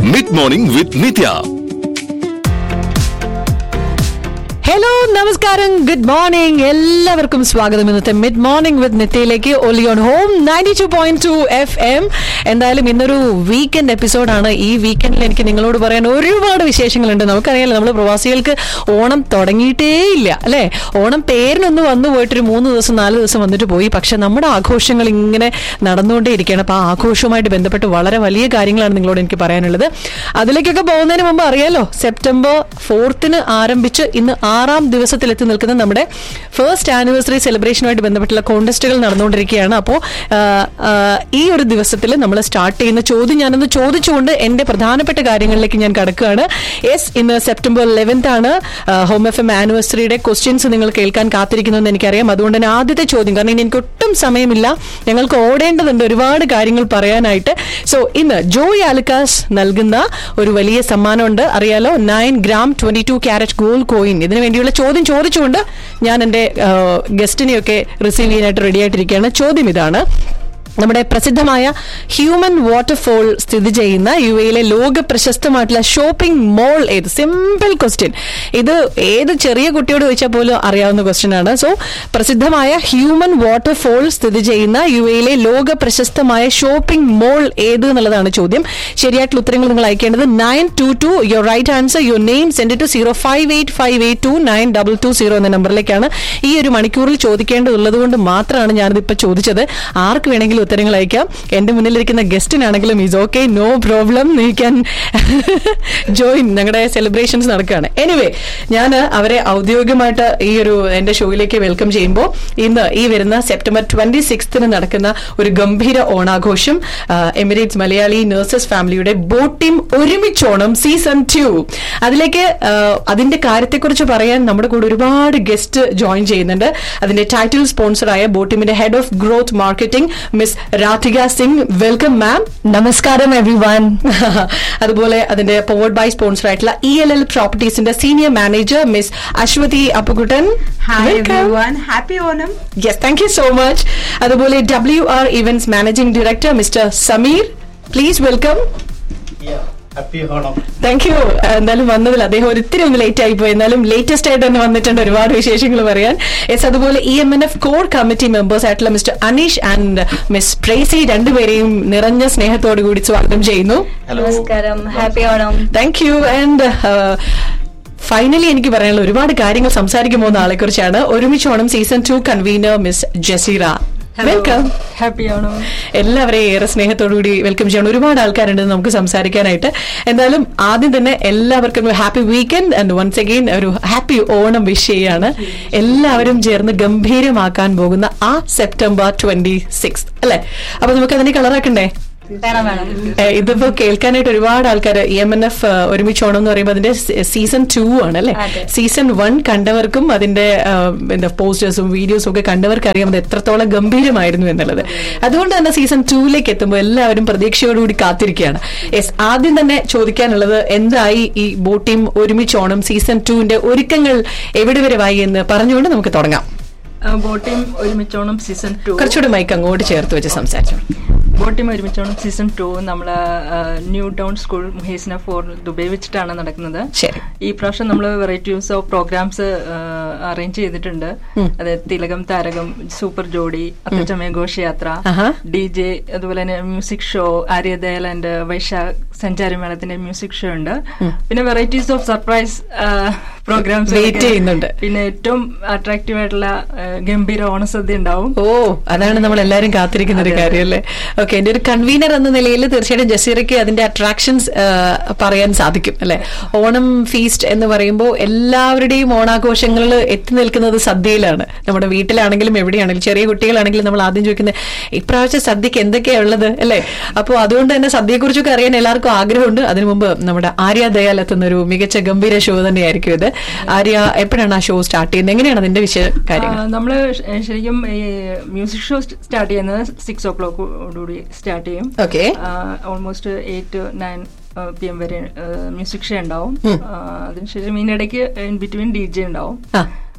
Mid morning with Nithya hello നമസ്കാരം good morning എല്ലാവർക്കും സ്വാഗതം ഇന്നത്തെ മിഡ് മോർണിംഗ് വിത്ത് നിത്യയിലേക്ക് ഒലി on home ninety two point two F M എന്തായാലും ഇന്നൊരു വീക്കെൻഡ് എപ്പിസോഡാണ് ഈ വീക്കെൻഡിൽ എനിക്ക് നിങ്ങളോട് പറയാൻ ഒരുപാട് വിശേഷങ്ങളുണ്ട് നമുക്കറിയാലോ നമ്മൾ പ്രവാസികൾക്ക് ഓണം തുടങ്ങിയിട്ടേ ഇല്ല അല്ലേ ഓണം പേരിനൊന്ന് വന്നു പോയിട്ടൊരു മൂന്ന് ദിവസം നാല് ദിവസം വന്നിട്ട് പോയി പക്ഷെ നമ്മുടെ ആഘോഷങ്ങൾ ഇങ്ങനെ നടന്നുകൊണ്ടേ ഇരിക്കുകയാണ് അപ്പോൾ ആ ആഘോഷവുമായിട്ട് ബന്ധപ്പെട്ട് വളരെ വലിയ കാര്യങ്ങളാണ് നിങ്ങളോട് എനിക്ക് പറയാനുള്ളത് അതിലേക്കൊക്കെ പോകുന്നതിന് മുമ്പ് അറിയാലോ സെപ്റ്റംബർ ഫോർത്തിന് ആരംഭിച്ച് ഇന്ന് ആറാം ദിവസത്തിലെത്തി നിൽക്കുന്ന നമ്മുടെ ഫസ്റ്റ് ആനിവേഴ്സറി സെലിബ്രേഷനുമായിട്ട് ബന്ധപ്പെട്ടുള്ള കോൺടെസ്റ്റുകൾ നടന്നുകൊണ്ടിരിക്കുകയാണ് അപ്പോൾ ഈ ഒരു ദിവസത്തിൽ നമ്മൾ സ്റ്റാർട്ട് ചെയ്യുന്ന ചോദ്യം ഞാനൊന്ന് ചോദിച്ചുകൊണ്ട് എന്റെ പ്രധാനപ്പെട്ട കാര്യങ്ങളിലേക്ക് ഞാൻ കടക്കുകയാണ് യെസ് ഇന്ന് സെപ്റ്റംബർ ലെവൻത്ത് ആണ് ഹോം എഫ് എം ആനിവേഴ്സറിയുടെ ക്വസ്റ്റ്യൻസ് നിങ്ങൾ കേൾക്കാൻ കാത്തിരിക്കുന്നതെന്ന് എനിക്കറിയാം അതുകൊണ്ട് തന്നെ ആദ്യത്തെ ചോദ്യം കാരണം ഇനി എനിക്ക് ഒട്ടും സമയമില്ല ഞങ്ങൾക്ക് ഓടേണ്ടതുണ്ട് ഒരുപാട് കാര്യങ്ങൾ പറയാനായിട്ട് സോ ഇന്ന് ജോയ് ആലുക്കാസ് നൽകുന്ന ഒരു വലിയ സമ്മാനമുണ്ട് അറിയാലോ nine gram twenty two carat gold coin ഇതിനു വേണ്ടിയുള്ള ചോദ്യം ചോദിച്ചുകൊണ്ട് ഞാൻ എൻ്റെ ഗസ്റ്റിനെയൊക്കെ റിസീവ് ചെയ്യാനായിട്ട് റെഡി ആയിട്ടിരിക്കുകയാണ് ചോദ്യം ഇതാണ് നമ്മുടെ പ്രസിദ്ധമായ ഹ്യൂമൻ വാട്ടർഫോൾ സ്ഥിതി ചെയ്യുന്ന യു എയിലെ ലോക പ്രശസ്തമായിട്ടുള്ള ഷോപ്പിംഗ് മോൾ ഏത് സിമ്പിൾ ക്വസ്റ്റ്യൻ ഇത് ഏത് ചെറിയ കുട്ടിയോട് ചോദിച്ചാൽ പോലും അറിയാവുന്ന ക്വസ്റ്റ്യൻ ആണ് സോ പ്രസിദ്ധമായ ഹ്യൂമൻ വാട്ടർഫോൾ സ്ഥിതി ചെയ്യുന്ന യു എയിലെ ലോക പ്രശസ്തമായ ഷോപ്പിംഗ് മോൾ ഏത് എന്നുള്ളതാണ് ചോദ്യം ശരിയായിട്ടുള്ള ഉത്തരങ്ങൾ നിങ്ങൾ അയക്കേണ്ടത് nine two two your right answer your name send to zero five eight five eight two nine double two zero എന്ന നമ്പറിലേക്കാണ് ഈ ഒരു മണിക്കൂറിൽ ചോദിക്കേണ്ടതുള്ളത് കൊണ്ട് മാത്രമാണ് ഞാനിതിപ്പോൾ ചോദിച്ചത് ആർക്ക് വേണമെങ്കിലും ഉത്തരങ്ങൾ അയക്കാം എന്റെ മുന്നിലിരിക്കുന്ന ഗസ്റ്റിനാണെങ്കിലും ഈസ് ഓക്കെ നോ പ്രോബ്ലം നീ ക്യാൻ ജോയിൻ ഞങ്ങളുടെ സെലിബ്രേഷൻസ് നടക്കുകയാണ് എനിവേ ഞാൻ അവരെ ഔദ്യോഗികമായിട്ട് ഈ ഒരു എന്റെ ഷോയിലേക്ക് വെൽക്കം ചെയ്യുമ്പോൾ ഇന്ന് ഈ വരുന്ന സെപ്റ്റംബർ ട്വന്റി സിക്സ്തിന് നടക്കുന്ന ഒരു ഗംഭീര ഓണാഘോഷം എമിറേറ്റ്സ് മലയാളി നഴ്സസ് ഫാമിലിയുടെ Botim Orumichonam season two അതിലേക്ക് അതിന്റെ കാര്യത്തെക്കുറിച്ച് പറയാൻ നമ്മുടെ കൂടെ ഒരുപാട് ഗസ്റ്റ് ജോയിൻ ചെയ്യുന്നുണ്ട് അതിന്റെ ടൈറ്റിൽ സ്പോൺസറായ ബോട്ടിമിന്റെ head of growth marketing miss Radhika Singh welcome ma'am നമസ്കാരം എവ്രി വൺ അതുപോലെ അതിന്റെ പവേർഡ് ബൈ സ്പോൺസർ ആയിട്ടുള്ള ഇ എൽ എൽ പ്രോപ്പർട്ടീസിന്റെ senior manager miss Aswathy Appukuttan Hi everyone, happy Onam. Yes thank you so much അതുപോലെ W R events managing director mister Sameer please welcome happy Onam thank you എന്തായാലും വന്നതിൽ അദ്ദേഹം ഒരിത്തിരി ഒന്ന് ലേറ്റ് ആയി പോയി എന്നാലും ലേറ്റസ്റ്റ് ആയിട്ട് തന്നെ വന്നിട്ടുണ്ട് ഒരുപാട് വിശേഷങ്ങൾ പറയാൻ യെസ് അതുപോലെ E M N F core committee members ആയിട്ടുള്ള mister Aneesh and miss Precy രണ്ടുപേരെയും നിറഞ്ഞ സ്നേഹത്തോടു കൂടി സ്വാഗതം ചെയ്യുന്നു നമസ്കാരം happy Onam thank you and finally എനിക്ക് പറയാനുള്ള ഒരുപാട് കാര്യങ്ങൾ സംസാരിക്കാൻ പോകുന്ന ആളെ കുറിച്ചാണ് ഒരുമിച്ച് Onam season two convener miss Jaseera welcome happy Onam എല്ലാവരെയും ഏറെ സ്നേഹത്തോടു കൂടി വെൽക്കം ചെയ്യണം ഒരുപാട് ആൾക്കാരുണ്ട് നമുക്ക് സംസാരിക്കാനായിട്ട് എന്തായാലും ആദ്യം തന്നെ എല്ലാവർക്കും happy weekend and once again ഒരു ഹാപ്പി ഓണം വിഷ് ചെയ്യാണ് എല്ലാവരും ചേർന്ന് ഗംഭീരമാക്കാൻ പോകുന്ന ആ സെപ്റ്റംബർ ട്വന്റി സിക്സ് അല്ലെ അപ്പൊ നമുക്ക് അതിനെ കളറാക്കണ്ടേ വേണം വേണം ഏ, ഇതിപ്പോ കേൾക്കാനായിട്ട് ഒരുപാട് ആൾക്കാർ ഇ എം എൻ എഫ് ഒരുമിച്ച് ഓണം എന്ന് പറയുമ്പോൾ അതിന്റെ സീസൺ ടു ആണ് അല്ലെ അതെ. സീസൺ വൺ കണ്ടവർക്കും അതിന്റെ ആ, എന്താ പോസ്റ്റേഴ്സും വീഡിയോസും ഒക്കെ കണ്ടവർക്ക് അറിയാം അത് എത്രത്തോളം ഗംഭീരമായിരുന്നു എന്നുള്ളത് അതുകൊണ്ട് തന്നെ സീസൺ ടൂവിലേക്ക് എത്തുമ്പോൾ എല്ലാവരും പ്രതീക്ഷയോടുകൂടി കാത്തിരിക്കുകയാണ് യെസ് ആദ്യം തന്നെ ചോദിക്കാനുള്ളത് എന്തായി ഈ ബോട്ട് ടീം ഒരുമിച്ച് ഓണം സീസൺ ടുവിന്റെ ഒരുക്കങ്ങൾ എവിടെ വരെ ആയി എന്ന് പറഞ്ഞുകൊണ്ട് നമുക്ക് തുടങ്ങാം ബോട്ടിം ഒരുമിച്ചോണം സീസൺ ടു കുറച്ചുകൂടി മൈക്ക് അങ്ങോട്ട് ചേർത്ത് വെച്ച് സംസാരിച്ചു ബോട്ടിം ഒരുമിച്ചോണം സീസൺ ടു നമ്മൾ new town school Muhaisnah four Dubai വെച്ചിട്ടാണ് നടക്കുന്നത് ശരി. ഈ പ്രാവശ്യം നമ്മൾ വെറൈറ്റീസ് ഓഫ് പ്രോഗ്രാംസ് അറേഞ്ച് ചെയ്തിട്ടുണ്ട് അതായത് തിലകം താരകം സൂപ്പർ ജോഡി അത്തച്ചമയ ഘോഷയാത്ര ആഹാ. ഡി ജെ അതുപോലെ തന്നെ music show Arya Dayal and Vaishakh Sanchari മേളത്തിന്റെ മ്യൂസിക് ഷോ ഉണ്ട് പിന്നെ varieties of surprise programs Wait ചെയ്യുന്നുണ്ട്. പിന്നെ ഏറ്റവും അട്രാക്റ്റീവ് ആയിട്ടുള്ള ആ, ഗംഭീര ഓണസദ്യ ഉണ്ടാവും ഓ അതാണ് നമ്മൾ എല്ലാവരും കാത്തിരിക്കുന്ന ഒരു അതെ, അതെ. കാര്യം അല്ലേ ഓക്കെ എന്റെ ഒരു കൺവീനർ എന്ന നിലയിൽ തീർച്ചയായിട്ടും ജസീറയ്ക്ക് അതിന്റെ അട്രാക്ഷൻസ് പറയാൻ സാധിക്കും അല്ലെ ഓണം ഫീസ്റ്റ് എന്ന് പറയുമ്പോൾ എല്ലാവരുടെയും ഓണാഘോഷങ്ങൾ എത്തി നിൽക്കുന്നത് സദ്യയിലാണ് നമ്മുടെ വീട്ടിലാണെങ്കിലും എവിടെയാണെങ്കിലും ചെറിയ കുട്ടികളാണെങ്കിലും നമ്മൾ ആദ്യം ചോദിക്കുന്നത് ഇപ്രാവശ്യം സദ്യക്ക് എന്തൊക്കെയാ ഉള്ളത് അല്ലെ അപ്പോൾ അതുകൊണ്ട് തന്നെ സദ്യയെക്കുറിച്ചൊക്കെ അറിയാൻ എല്ലാവർക്കും ആഗ്രഹമുണ്ട് അതിനു മുമ്പ് നമ്മുടെ ആര്യ ദയാൽ എത്തുന്ന ഒരു മികച്ച ഗംഭീര ഷോ തന്നെയായിരിക്കും ഇത് ആര്യ എപ്പോഴാണ് ആ ഷോ സ്റ്റാർട്ട് ചെയ്യുന്നത് എങ്ങനെയാണ് അതിന്റെ വിഷയ കാര്യങ്ങൾ ആ, നമ്മള് ശ- ശരിക്കും ഈ മ്യൂസിക് ഷോ സ്റ്റാർട്ട് ചെയ്യുന്നത് സിക്സ് ഓ ക്ലോക്കോടുകൂടി സ്റ്റാർട്ട് ചെയ്യും okay almost eight nine P M വരെ മ്യൂസിക് ഷോ ഉണ്ടാവും ആ, അതിനുശേഷം ഇതിനിടയ്ക്ക് ഇൻ ബിറ്റ്വീൻ ഡി ജെ ഉണ്ടാവും ആ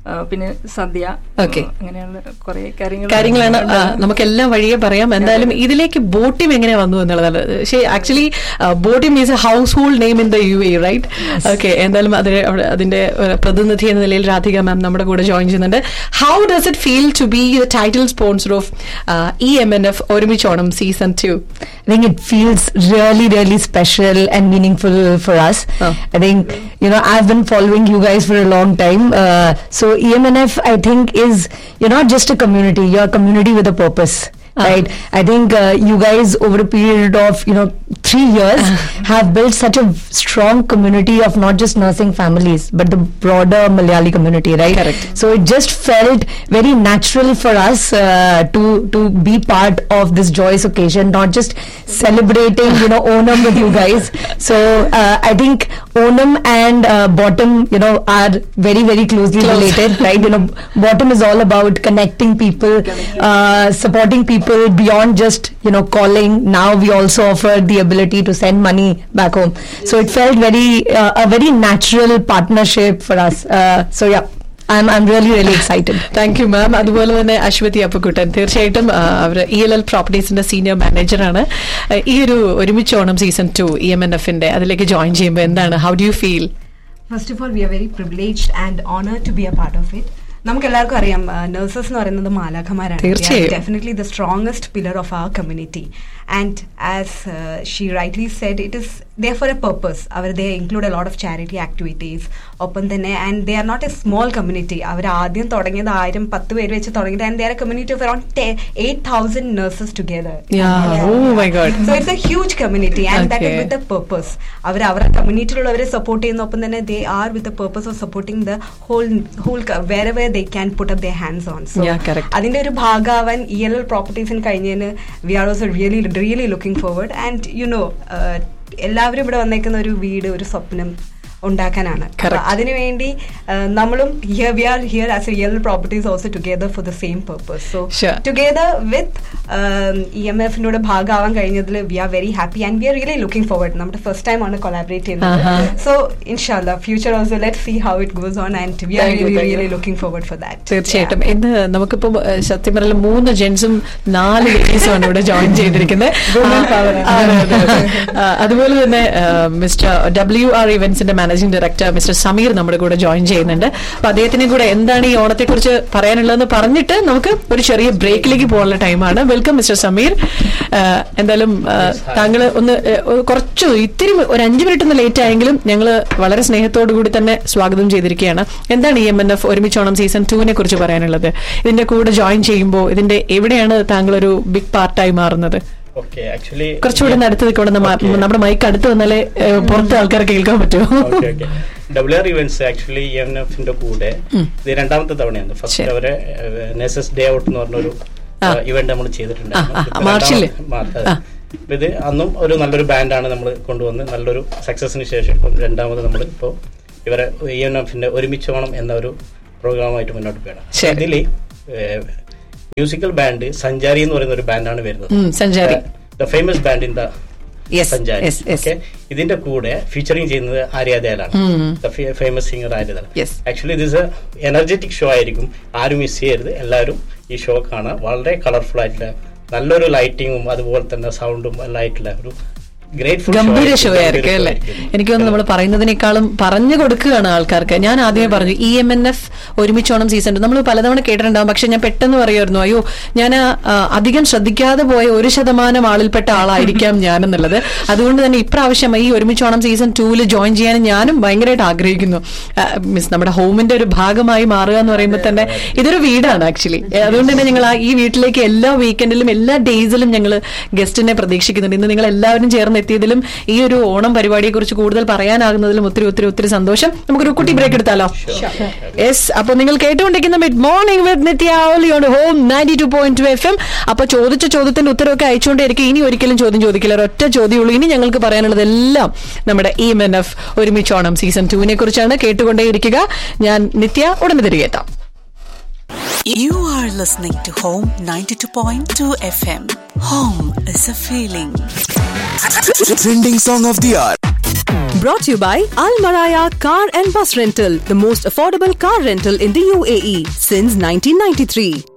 ആ, പിന്നെ സദ്യ Okay. ആ, അങ്ങനെയുള്ള കുറെ കാര്യങ്ങൾ കാര്യങ്ങളാണ് ആ, നമുക്കെല്ലാം വഴിയെ പറയാം എന്തായാലും ഇതിലേക്ക് ബോട്ടിം എങ്ങനെ വന്നു എന്നുള്ളതാണ് actually Botim is a household name in the U A right okay എന്തായാലും അതിന് അവിടെ അതിന്റെ ഏഹ്, പ്രതിനിധി എന്ന നിലയിൽ രാധിക മാം നമ്മുടെ കൂടെ ജോയിൻ ചെയ്യുന്നുണ്ട് how does it feel to be the title sponsor of E M N F ഒരുമിച്ചോണം season two I think it feels really, really special and meaningful for us. Oh. I think, you know, I've been following you guys for a long time. Uh, so EMNF, I think, is, you're not just a community, you're a community with a purpose. Ah. Right, I think uh, you guys over a period of you know three years have built such a strong community of not just nursing families but the broader Malayali community, right? Correct. So it just felt very natural for us uh, to to be part of this joyous occasion, not just celebrating, you know, Onam with you guys. So uh, I think Onam and uh, Bottom, you know, are very very closely Close. related, right? You know, Bottom is all about connecting people, uh, supporting people beyond just you know calling. Now we also offer the ability to send money back home. So it felt very uh, a very natural partnership for us. Uh, so yeah. I'm I'm really really excited. Thank you ma'am അതുപോലെ തന്നെ അശ്വതി അപ്പക്കുട്ടൻ തീർച്ചയായിട്ടും അവർ E L L പ്രോപ്പർട്ടീസിന്റെ senior മാനേജറാണ് ആ, ഈ ഒരു ഒരുമിച്ചോണം season two E M N എഫിന്റെ അതിലേക്ക് ജോയിൻ ചെയ്യുമ്പോൾ എന്താണ് how do you feel first of all we are very privileged and honour to be a part of it നമുക്ക് എല്ലാവർക്കും അറിയാം നഴ്സസ് എന്ന് പറയുന്നത് മാലാഖമാരാണ് തീർച്ചയായും. Definitely the strongest pillar of our community and as she rightly said it is there for a purpose അവർ they include a lot of charity activities ഒപ്പം തന്നെ and they are not a small community അവർ ആദ്യം തുടങ്ങിയത് ആയിരം പത്ത് പേര് വെച്ച് തുടങ്ങിയത് and they are a community of around eight thousand nurses together Yeah. Oh my God. So it's a huge community and that Okay. Is with purpose അവർ അവരുടെ കമ്മ്യൂണിറ്റിയിലുള്ളവരെ സപ്പോർട്ട് ചെയ്യുന്ന ഒപ്പം തന്നെ they are with the purpose of supporting the whole whole വേറെ വേറെ they can put up the hands on so Yeah, correct. അതിന്റെ ഒരു ഭാഗമാവാൻ ഇ എൽ എൽ പ്രോപ്പർട്ടീസിന് കഴിഞ്ഞതിന് we are also really really looking forward and you know എല്ലാവരും ഇവിടെ വന്നേക്കുന്ന ഒരു വീട് ഒരു സ്വപ്നം ഉണ്ടാക്കാനാണ് അപ്പൊ Correct. അതിനുവേണ്ടി ആ, നമ്മളും we are here as a real properties also together for the same purpose so Sure. Together with E M എഫിനോട് ഭാഗമാവാൻ കഴിഞ്ഞതിൽ we are very happy and we are really looking forward നമ്മുടെ ഫസ്റ്റ് ടൈം ആണ് collaborate ചെയ്യുന്നത് Uh-huh. So ഇൻഷാല്ല future also let see how it goes on and we are Thank you, really thank you. Really looking forward for that തീർച്ചയായിട്ടും ഇന്ന് നമുക്കിപ്പോ ഏഹ്, സത്യം പറഞ്ഞാൽ മൂന്ന് ജെന്റ്സും നാല് ലേഡീസും ആണ് ഇവിടെ ജോയിൻ ചെയ്തിരിക്കുന്നത് ആ, അതെ, അതെ, അതെ. ആ, അതുപോലെ തന്നെ മിസ്റ്റർ ഡബ്ല്യു ആർ ഇവന്റ്സിന്റെ മാനേജിംഗ് ഡയറക്ടർ മിസ്റ്റർ സമീർ നമ്മുടെ കൂടെ ജോയിൻ ചെയ്യുന്നുണ്ട് അപ്പൊ അദ്ദേഹത്തിനെ കൂടെ എന്താണ് ഈ ഓണത്തെ കുറിച്ച് പറയാനുള്ളതെന്ന് പറഞ്ഞിട്ട് നമുക്ക് ഒരു ചെറിയ ബ്രേക്കിലേക്ക് പോകാനുള്ള ടൈമാണ് വെൽക്കം മിസ്റ്റർ സമീർ ആ, എന്തായാലും താങ്കൾ ഒന്ന് ഏഹ്, ഒരു കുറച്ച് ഇത്തിരി ഒരു അഞ്ചു മിനിറ്റ് ഒന്ന് ലേറ്റ് ആയെങ്കിലും ഞങ്ങൾ വളരെ സ്നേഹത്തോടു കൂടി തന്നെ സ്വാഗതം ചെയ്തിരിക്കുകയാണ് എന്താണ് ഇ എം എൻ എഫ് ഒരുമിച്ചോണം സീസൺ ടുവിനെ കുറിച്ച് പറയാനുള്ളത് ഇതിന്റെ കൂടെ ജോയിൻ ചെയ്യുമ്പോൾ ഇതിന്റെ എവിടെയാണ് താങ്കൾ ഒരു ബിഗ് പാർട്ടായി മാറുന്നത് ഓക്കെ ആക്ച്വലി കുറച്ചുകൂടി ഒന്ന് അടുത്ത് നിൽക്കണം Okay. നമ്മുടെ മൈക്ക് അടുത്ത് വന്നാലേ ഏഹ്, പുറത്ത് ആൾക്കാർക്ക് കേൾക്കാൻ പറ്റുമോ okay okay W R events actually M എഫിന്റെ കൂടെ ഇത് രണ്ടാമത്തെ തവണയാണ് ഫസ്റ്റ് ശരി. അവരെ നെസസ് ഡേ ഔട്ട് എന്ന് പറഞ്ഞൊരു ആ. ഇവന്റ് നമ്മൾ ചെയ്തിട്ടുണ്ടായിരുന്നു ആ, ആ, ഇപ്പൊ മാർച്ചില്? രണ്ടാമത്തെ- മാർച്ച്, അതെ. ആ. അപ്പൊ ഇത് അന്നും ഒരു നല്ലൊരു ബാൻഡാണ് നമ്മൾ കൊണ്ടുവന്ന് നല്ലൊരു സക്സസിന് ശേഷം ഇപ്പം രണ്ടാമത് നമ്മൾ ഇപ്പോൾ ഇവരെ ഇ എൻ എഫിന്റെ ഒരുമിച്ചോണം എന്ന ഒരു പ്രോഗ്രാമായിട്ട് മുന്നോട്ട് പോകണം ശരി. ഇതിൽ മ്യൂസിക്കൽ ബാൻഡ് സഞ്ചാരി എന്ന് പറയുന്ന ഒരു ബാൻഡാണ് വരുന്നത് ഉം, Sanchari. The famous band in the Yes, Sanchari yes, yes. Okay? ഇതിന്റെ കൂടെ ഫീച്ചറിങ് ചെയ്യുന്നത് ആര്യാദയാണ് ഉം. ഫേമസ് സിംഗർ ആര്യദാണ് Yes. ആക്ച്വലി ഇത് എനർജറ്റിക് ഷോ ആയിരിക്കും ആരും മിസ് ചെയ്യരുത് എല്ലാവരും ഈ ഷോ കാണാൻ വളരെ കളർഫുൾ ആയിട്ടുള്ള നല്ലൊരു ലൈറ്റിങ്ങും അതുപോലെ തന്നെ സൗണ്ടും എല്ലാം ആയിട്ടുള്ള ഒരു ഗ്രേറ്റ്ഫുൾ ഗംഭീര ഷോ ആയിരിക്കും അല്ലേ എനിക്ക് തോന്നുന്നു നമ്മൾ പറയുന്നതിനേക്കാളും പറഞ്ഞു കൊടുക്കുകയാണ് ആൾക്കാർക്ക് ഞാൻ ആദ്യമേ പറഞ്ഞു ഇ എം എൻ എഫ് ഒരുമിച്ചോണം സീസൺ നമ്മൾ പലതവണ കേട്ടിട്ടുണ്ടാവും പക്ഷെ ഞാൻ പെട്ടെന്ന് പറയുമായിരുന്നു അയ്യോ ഞാൻ ആ, അധികം ശ്രദ്ധിക്കാതെ പോയ ഒരു ശതമാനം ആളിൽപ്പെട്ട ആളായിരിക്കാം ഞാൻ എന്നുള്ളത് അതുകൊണ്ട് തന്നെ ഇപ്രാവശ്യം ഈ ഒരുമിച്ചോണം സീസൺ ടൂവിൽ ജോയിൻ ചെയ്യാൻ ഞാനും ഭയങ്കരമായിട്ട് ആഗ്രഹിക്കുന്നു മീൻസ് നമ്മുടെ ഹോമിന്റെ ഒരു ഭാഗമായി മാറുക എന്ന് പറയുമ്പോൾ തന്നെ ഇതൊരു വീടാണ് ആക്ച്വലി അതുകൊണ്ട് തന്നെ ഞങ്ങൾ ആ ഈ വീട്ടിലേക്ക് എല്ലാ വീക്കെൻഡിലും എല്ലാ ഡേയ്സിലും ഞങ്ങൾ ഗസ്റ്റിനെ പ്രതീക്ഷിക്കുന്നുണ്ട് ഇന്ന് നിങ്ങൾ എല്ലാവരും ചേർന്ന് എത്തിയതിലും ഈ ഒരു ഓണം പരിപാടിയെ കുറിച്ച് കൂടുതൽ പറയാനാകുന്നതിലും ഒത്തിരി ഒത്തിരി ഒത്തിരി സന്തോഷം നമുക്കൊരു കുട്ടി ബ്രേക്ക് എടുത്താലോ യെസ് അപ്പൊ നിങ്ങൾ കേട്ടുകൊണ്ടിരിക്കുന്ന mid morning with Nithya on home ninety two point two F M അപ്പൊ ചോദിച്ച ചോദ്യത്തിന്റെ ഉത്തരവൊക്കെ അയച്ചുകൊണ്ടിരിക്കും ഇനി ഒരിക്കലും ചോദ്യം ചോദിക്കില്ല ഒരൊറ്റ ചോദ്യമുള്ളൂ ഇനി ഞങ്ങൾക്ക് പറയാനുള്ളതെല്ലാം നമ്മുടെ ഇ എൻ എഫ് ഒരുമിച്ചോണം സീസൺ ടുവിനെ കുറിച്ചാണ് കേട്ടുകൊണ്ടേയിരിക്കുക ഞാൻ നിത്യ ഉടനെ തിരികെ എത്താം You are listening to Home 92.2 FM. Home is a feeling. Trending song of the hour. Brought to you by Al Maraya Car and Bus Rental, the most affordable car rental in the UAE since 1993.